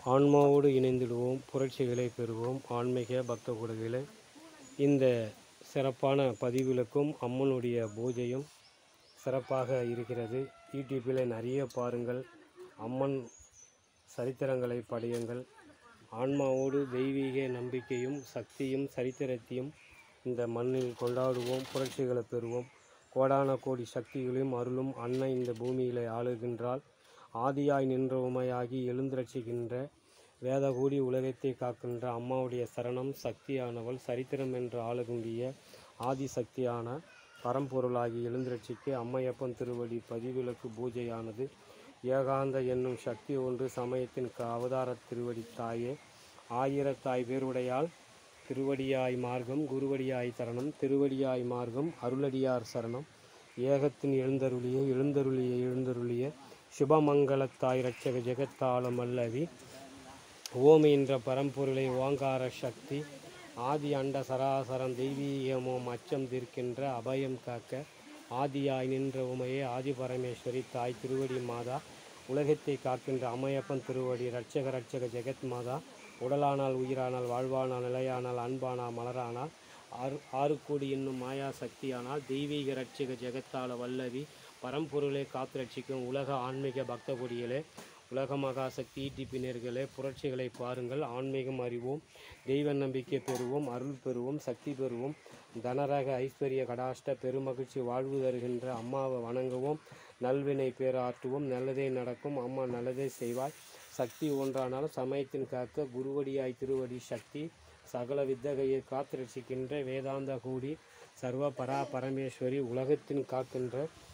ஆன்மாவோடு இணைந்திடுவோம் புரட்சிகளை பெறுவோம் ஆன்மீக பக்த குழுவிலே இந்த சிறப்பான பதிவிலுக்கும் அம்மனுடைய பூஜையும் சிறப்பாக இருக்கிறது யூடியூப்பில் நிறைய பாருங்கள் அம்மன் சரித்திரங்களை படியுங்கள் ஆன்மாவோடு தெய்வீக நம்பிக்கையும் சக்தியும் சரித்திரத்தையும் இந்த மண்ணில் கொண்டாடுவோம் புரட்சிகளை பெறுவோம் கோடான கோடி சக்திகளையும் அருளும் அன்னை இந்த பூமியிலே ஆளுகின்றாள் ஆதியாய் நின்ற உமையாகி எழுந்திரட்சிக்கின்ற வேதகூடி உலகத்தை காக்கின்ற அம்மாவுடைய சரணம் சக்தியானவள் சரித்திரம் என்று ஆளுகின்ற ஆதிசக்தியான பரம்பொருளாகி எழுந்திரட்சிக்கு அம்மையப்பன் திருவடி பதிவிலக்கு பூஜையானது ஏகாந்த என்னும் சக்தி ஒன்று சமயத்தின் க- அவதார திருவடி தாயே ஆயிரத்தாய் பேருடையால் திருவடியாய் மார்க்கம் குருவடியாய் தரணம் திருவடியாய் மார்க்கம் அருளடியார் சரணம் ஏகத்தின் எழுந்தருளிய எழுந்தருளிய எழுந்தருளிய சுபமங்கலத்தாய் ரட்சக ஜெகத்தாளம் அல்லவி ஓம் என்ற பரம்பொருளை ஓங்கார சக்தி ஆதி அண்ட சராசரம் தெய்வீகமோம் அச்சம் தீர்க்கின்ற அபயம் காக்க ஆதியாய் நின்ற உமையே ஆதி பரமேஸ்வரி தாய் திருவடி மாதா உலகத்தை காக்கின்ற அம்மையப்பன் திருவடி ரட்சக ரட்சக ஜெகத் மாதா உடலானால் உயிரானால் வாழ்வானால் நிலையானால் அன்பானால் மலரானால் ஆறு ஆறு கோடி என்னும் மாயா சக்தியானால் தெய்வீக ரட்சக ஜெகத்தாள வல்லவி பரம்பொருளை காத்து ரட்சிக்கும் உலக ஆன்மீக பக்த கொடிகளே உலக மகாசக்தி ஈட்டிப்பினர்களே புரட்சிகளை பாருங்கள் ஆன்மீகம் அறிவோம் தெய்வ நம்பிக்கை பெறுவோம் அருள் பெறுவோம் சக்தி பெறுவோம் தனரக ஐஸ்வர்ய கடாஷ்ட பெருமகிழ்ச்சி வாழ்வு தருகின்ற அம்மாவை வணங்குவோம் நல்வினை பேராற்றுவோம் நல்லதே நடக்கும் அம்மா நல்லதே செய்வாய் சக்தி ஒன்றானாலும் சமயத்தின் காக்க குருவடியாய் திருவடி சக்தி சகல வித்தகையை காத்து ரட்சிக்கின்ற வேதாந்த கூடி சர்வ பரா பரமேஸ்வரி உலகத்தின் காக்கின்ற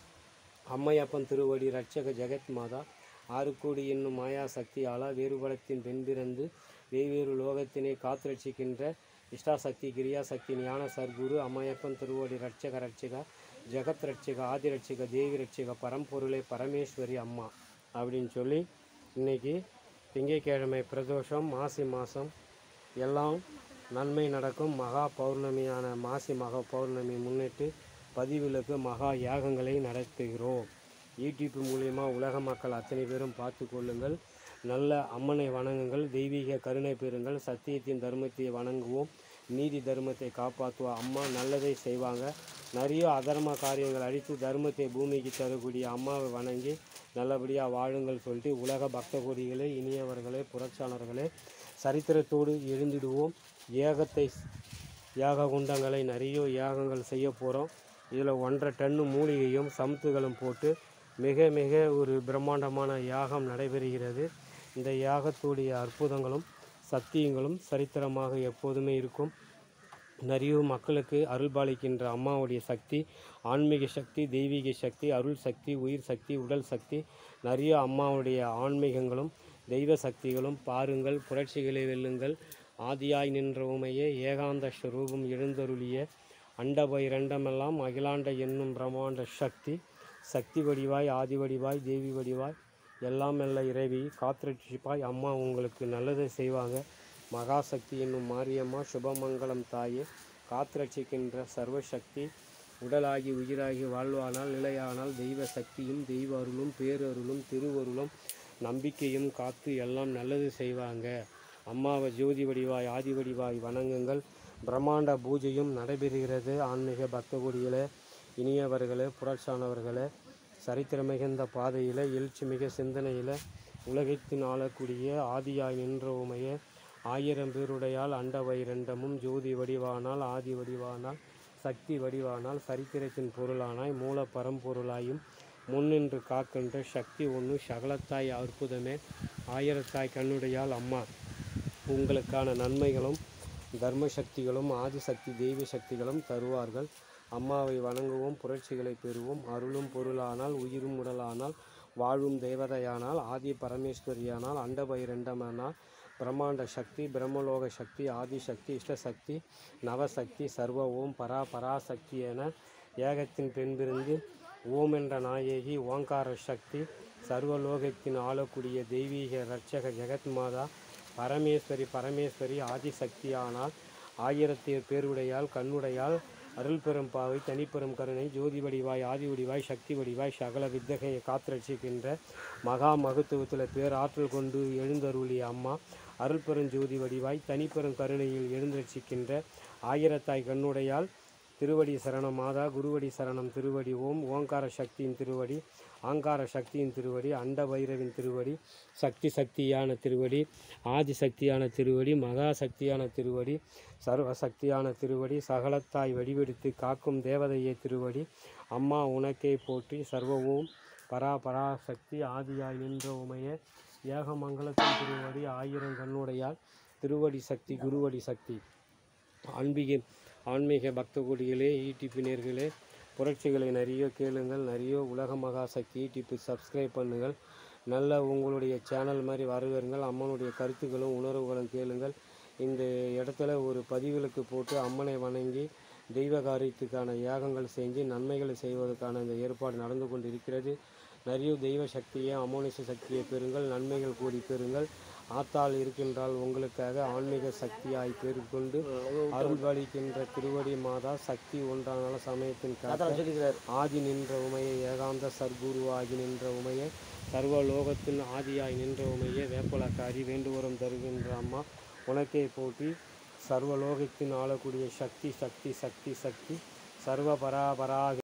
அம்மையப்பன் திருவடி ரட்சக ஜெகத் மாதா ஆறு கோடி என்னும் மாயா சக்தியாலா வேறுபடத்தின் பெண் பிறந்து வெவ்வேறு லோகத்தினை காத்துரட்சிக்கின்ற இஷ்டாசக்தி கிரியாசக்தி ஞான சர்க்குரு அம்மையப்பன் திருவடி ரட்சக ரட்சக ஜெகத் ரட்சக ஆதி ரட்சக தேவி ரட்சக பரம்பொருளை பரமேஸ்வரி அம்மா அப்படின்னு சொல்லி இன்னைக்கு திங்கட்கிழமை பிரதோஷம் மாசி மாதம் எல்லாம் நன்மை நடக்கும் மகா பௌர்ணமியான மாசி மகா பௌர்ணமி முன்னிட்டு பதிவிலக்கு மகா யாகங்களை நடத்துகிறோம் யூடியூப் மூலியமா உலக மக்கள் அத்தனை பேரும் பார்த்து கொள்ளுங்கள் நல்ல அம்மனை வணங்குங்கள் தெய்வீக கருணை பெறுங்கள் சத்தியத்தின் தர்மத்தை வணங்குவோம் நீதி தர்மத்தை காப்பாற்றுவோம் அம்மா நல்லதை செய்வாங்க நிறைய அதர்ம காரியங்கள் அழித்து தர்மத்தை பூமிக்கு தரக்கூடிய அம்மாவை வணங்கி நல்லபடியாக வாழுங்கள் சொல்லிட்டு உலக பக்த கொடிகளே இனியவர்களே புரட்சாளர்களே சரித்திரத்தோடு எழுந்திடுவோம் ஏகத்தை யாக குண்டங்களை நிறைய யாகங்கள் செய்ய போகிறோம் இதில் ஒன்றரை டன்னு மூலிகையும் சமுத்துகளும் போட்டு மிக மிக ஒரு பிரம்மாண்டமான யாகம் நடைபெறுகிறது இந்த யாகத்துடைய அற்புதங்களும் சத்தியங்களும் சரித்திரமாக எப்போதுமே இருக்கும் நிறைய மக்களுக்கு அருள்பாலிக்கின்ற அம்மாவுடைய சக்தி ஆன்மீக சக்தி தெய்வீக சக்தி அருள் சக்தி உயிர் சக்தி உடல் சக்தி நிறைய அம்மாவுடைய ஆன்மீகங்களும் தெய்வ சக்திகளும் பாருங்கள் புரட்சிகளை வெல்லுங்கள் ஆதியாய் நின்ற உமையே ஏகாந்த ஸ்வரூபம் எழுந்தருளிய அண்டபைரண்டமெல்லாம் அகிலாண்ட என்னும் பிரம்மாண்ட சக்தி சக்தி வடிவாய் ஆதி வடிவாய் தேவி வடிவாய் எல்லாம் நல்ல இறைவி காத்திரட்சிப்பாய் அம்மா உங்களுக்கு நல்லதை செய்வாங்க மகாசக்தி என்னும் மாரியம்மா சுபமங்கலம் தாயே காத்திரட்சிக்கின்ற சர்வசக்தி உடலாகி உயிராகி வாழ்வானால் நிலையானால் தெய்வ சக்தியும் தெய்வ அருளும் பேரருளும் திருவருளும் நம்பிக்கையும் காத்து எல்லாம் நல்லது செய்வாங்க அம்மாவை ஜோதி வடிவாய் ஆதி வடிவாய் வணங்குங்கள் பிரம்மாண்ட பூஜையும் நடைபெறுகிறது ஆன்மீக பக்த கொடிகளே இனியவர்களே புரட்சானவர்களே சரித்திரம் மிகுந்த பாதையில் எழுச்சி மிக சிந்தனையில் உலகத்தின் ஆளக்கூடிய ஆதியாய் நின்ற உமையே ஆயிரம் பேருடையால் அண்ட வைரண்டமும் ஜோதி வடிவானால் ஆதி வடிவானால் சக்தி வடிவானால் சரித்திரத்தின் பொருளானாய் மூல பரம்பொருளாயும் முன்னின்று காக்கின்ற சக்தி ஒன்று சகலத்தாய் அற்புதமே ஆயிரத்தாய் கண்ணுடையால் அம்மா உங்களுக்கான நன்மைகளும் தர்ம சக்திகளும் ஆதிசக்தி தெய்வ சக்திகளும் தருவார்கள் அம்மாவை வணங்குவோம் புரட்சிகளை பெறுவோம் அருளும் பொருளானால் உயிரும் உடலானால் வாழும் தேவதையானால் ஆதி பரமேஸ்வரியானால் அண்டபைரண்டமானால் பிரம்மாண்ட சக்தி பிரம்மலோக சக்தி ஆதிசக்தி இஷ்டசக்தி நவசக்தி சர்வ ஓம் பரா பராசக்தி என ஏகத்தின் பெண்பிருந்து ஓம் என்ற நாயகி ஓங்கார சக்தி சர்வலோகத்தின் ஆளக்கூடிய தெய்வீக ரட்சக ஜெகத் மாதா பரமேஸ்வரி பரமேஸ்வரி ஆதிசக்தியானால் ஆயிரத்தி பேருடையால் கண்ணுடையால் அருள் பெரும் பாவை தனிப்பெரும் கருணை ஜோதி வடிவாய் ஆதி வடிவாய் சக்தி வடிவாய் சகல வித்தகையை காத்திரட்சிக்கின்ற மகா மகத்துவத்தில் பேராற்றல் கொண்டு எழுந்தருளிய அம்மா அருள் பெரும் ஜோதி வடிவாய் தனிப்பெரும் கருணையில் எழுந்தரட்சிக்கின்ற ஆயிரத்தாய் கண்ணுடையால் திருவடி சரணம் மாதா குருவடி சரணம் திருவடி ஓம் ஓங்கார சக்தியின் திருவடி ஆங்கார சக்தியின் திருவடி அண்ட பைரவின் திருவடி சக்தி சக்தியான திருவடி ஆதி சக்தியான திருவடி மகா சக்தியான திருவடி சர்வ சக்தியான திருவடி சகலத்தாய் வடிவெடுத்து காக்கும் தேவதையே திருவடி அம்மா உனக்கே போற்றி சர்வ ஓம் பரா பராசக்தி ஆதியாய் நின்ற உமைய ஏகமங்கலத்தின் திருவடி ஆயிரம் கண்ணுடையால் திருவடி சக்தி குருவடி சக்தி ஆன்மீக ஆன்மீக பக்த கொடிகளே ஈடிபி நேர்களே புரட்சிகளை நிறைய கேளுங்கள் நிறைய உலக மகா சக்தி ஈடிபி சப்ஸ்கிரைப் பண்ணுங்கள் நல்ல உங்களுடைய சேனல் மாதிரி வரவேறுங்கள் அம்மனுடைய கருத்துக்களும் உணர்வுகளும் கேளுங்கள் இந்த இடத்துல ஒரு பதிவிலக்கு போட்டு அம்மனை வணங்கி தெய்வ காரியத்துக்கான யாகங்கள் செஞ்சு நன்மைகளை செய்வதற்கான இந்த ஏற்பாடு நடந்து கொண்டு இருக்கிறது நிறைய தெய்வ சக்தியை அமோனிச சக்தியை பெறுங்கள் நன்மைகள் கூடி பெறுங்கள் ஆத்தாள் இருக்கின்றால் உங்களுக்காக ஆன்மீக சக்தியாய் பெருக்கொண்டு அருள் பாலிக்கின்ற திருவடி மாதா சக்தி ஒன்றான சமயத்தின் காத்த ஆதி நின்ற உமையை ஏகாந்த சர்க்குரு ஆகி நின்ற உமையை சர்வ லோகத்தின் ஆதியாய் நின்ற உமையை வேப்பலக்காரி வேண்டுவரம் தருகின்ற அம்மா உனக்கே போற்றி சர்வலோகத்தின் ஆளக்கூடிய சக்தி சக்தி சக்தி சக்தி சர்வ பராபராக